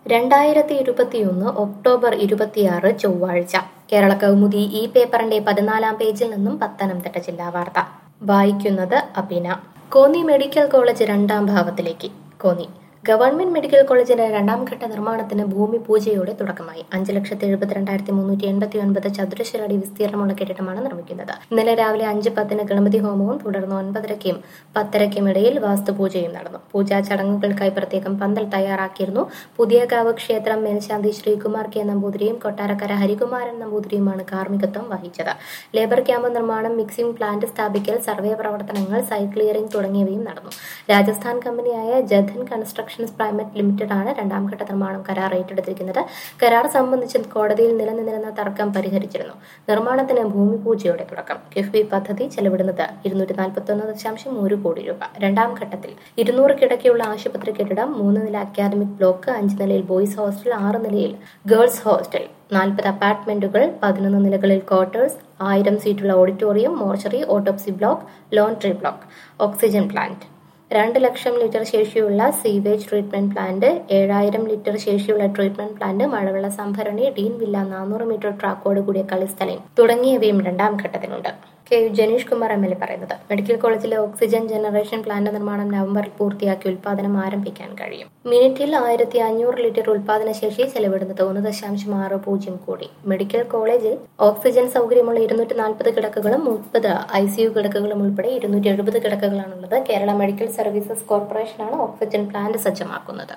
രണ്ടായിരത്തി ഇരുപത്തിയൊന്ന് ഒക്ടോബർ ഇരുപത്തിയാറ് ചൊവ്വാഴ്ച കേരള കൗമുദി ഈ പേപ്പറിന്റെ പതിനാലാം പേജിൽ നിന്നും പത്തനംതിട്ട ജില്ലാ വാർത്ത വായിക്കുന്നത് അബിന കോന്നി മെഡിക്കൽ കോളേജ് രണ്ടാം ഭാവത്തിലേക്ക് കോന്നി ഗവൺമെന്റ് മെഡിക്കൽ കോളേജിന്റെ രണ്ടാം ഘട്ട നിർമ്മാണത്തിന് ഭൂമി പൂജയോടെ തുടക്കമായി അഞ്ച് ലക്ഷത്തി എഴുപത്തിരണ്ടായിരത്തി മുന്നൂറ്റി എൺപത്തി ഒൻപത് ചതുരശ്ര അടി വിസ്തീർണമുള്ള കെട്ടിടമാണ് നിർമ്മിക്കുന്നത് ഇന്നലെ രാവിലെ അഞ്ച് പത്തിന് ഗണപതി ഹോമവും തുടർന്ന് ഒൻപതരയ്ക്കും പത്തരയ്ക്കും ഇടയിൽ വാസ്തുപൂജയും നടന്നു പൂജാ ചടങ്ങുകൾക്കായി പ്രത്യേകം പന്തൽ തയ്യാറാക്കിയിരുന്നു പുതിയകാവ് ക്ഷേത്രം മേൽശാന്തി ശ്രീകുമാർ കെ നമ്പൂതിരിയും കൊട്ടാരക്കര ഹരികുമാരൻ നമ്പൂതിരിയുമാണ് കാർമ്മികത്വം വഹിച്ചത് ലേബർ ക്യാമ്പ് നിർമ്മാണം മിക്സിംഗ് പ്ലാന്റ് സ്ഥാപിക്കൽ സർവേ പ്രവർത്തനങ്ങൾ സൈറ്റ് ക്ലിയറിംഗ് തുടങ്ങിയവയും നടന്നു രാജസ്ഥാൻ കമ്പനിയായ ജധൻ കൺസ്ട്രക്ഷൻസ് പ്രൈവറ്റ് ലിമിറ്റഡ് ആണ് രണ്ടാം ഘട്ട നിർമ്മാണം കരാർ ഏറ്റെടുത്തിരിക്കുന്നത് കരാർ സംബന്ധിച്ച് കോടതിയിൽ നിലനിന്നിരുന്ന തർക്കം പരിഹരിച്ചിരുന്നു നിർമ്മാണത്തിന് ഭൂമി പൂജയോടെ തുടക്കം കിഫ്ബി പദ്ധതി ചെലവിടുന്നത് ഇരുന്നൂറ്റി നാൽപ്പത്തി ഒന്ന് ദശാംശം ഒരു കോടി രൂപ രണ്ടാം ഘട്ടത്തിൽ ഇരുന്നൂറ് കിടക്കയുള്ള ആശുപത്രി കെട്ടിടം മൂന്ന് നില അക്കാദമിക് ബ്ലോക്ക് അഞ്ച് നിലയിൽ ബോയ്സ് ഹോസ്റ്റൽ ആറ് നിലയിൽ ഗേൾസ് ഹോസ്റ്റൽ നാൽപ്പത് അപ്പാർട്ട്മെന്റുകൾ പതിനൊന്ന് നിലകളിൽ ക്വാർട്ടേഴ്സ് ആയിരം സീറ്റുള്ള auditorium mortuary autopsy block laundry block oxygen plant രണ്ട് ലക്ഷം ലിറ്റർ ശേഷിയുള്ള സീവേജ് ട്രീറ്റ്മെന്റ് പ്ലാന്റ് ഏഴായിരം ലിറ്റർ ശേഷിയുള്ള ട്രീറ്റ്മെന്റ് പ്ലാന്റ് മഴവെള്ള സംഭരണി ഡീൻ വില്ല നാനൂറ് മീറ്റർ ട്രാക്കോട് കൂടിയ കളിസ്ഥലം തുടങ്ങിയവയും രണ്ടാം ഘട്ടത്തിലുണ്ട് K U Jenish Kumar M L A പറയുന്നത് മെഡിക്കൽ കോളേജിലെ ഓക്സിജൻ ജനറേഷൻ പ്ലാന്റ് നിർമ്മാണം നവംബറിൽ പൂർത്തിയാക്കി ഉൽപാദനം ആരംഭിക്കാൻ കഴിയും മിനിറ്റിൽ ആയിരത്തി അഞ്ഞൂറ് ലിറ്റർ ഉൽപാദന ശേഷി ചെലവിടുന്നത് ഒന്ന് ദശാംശം ആറ് പൂജ്യം കോടി മെഡിക്കൽ കോളേജിൽ ഓക്സിജൻ സൗകര്യമുള്ള ഇരുന്നൂറ്റി നാൽപ്പത് കിടക്കകളും മുപ്പത് ഐ സി യു കിടക്കകളും ഉൾപ്പെടെ ഇരുന്നൂറ്റി എഴുപത് കിടക്കകളാണുള്ളത് കേരള മെഡിക്കൽ സർവീസസ് കോർപ്പറേഷനാണ് ഓക്സിജൻ പ്ലാന്റ് സജ്ജമാക്കുന്നത്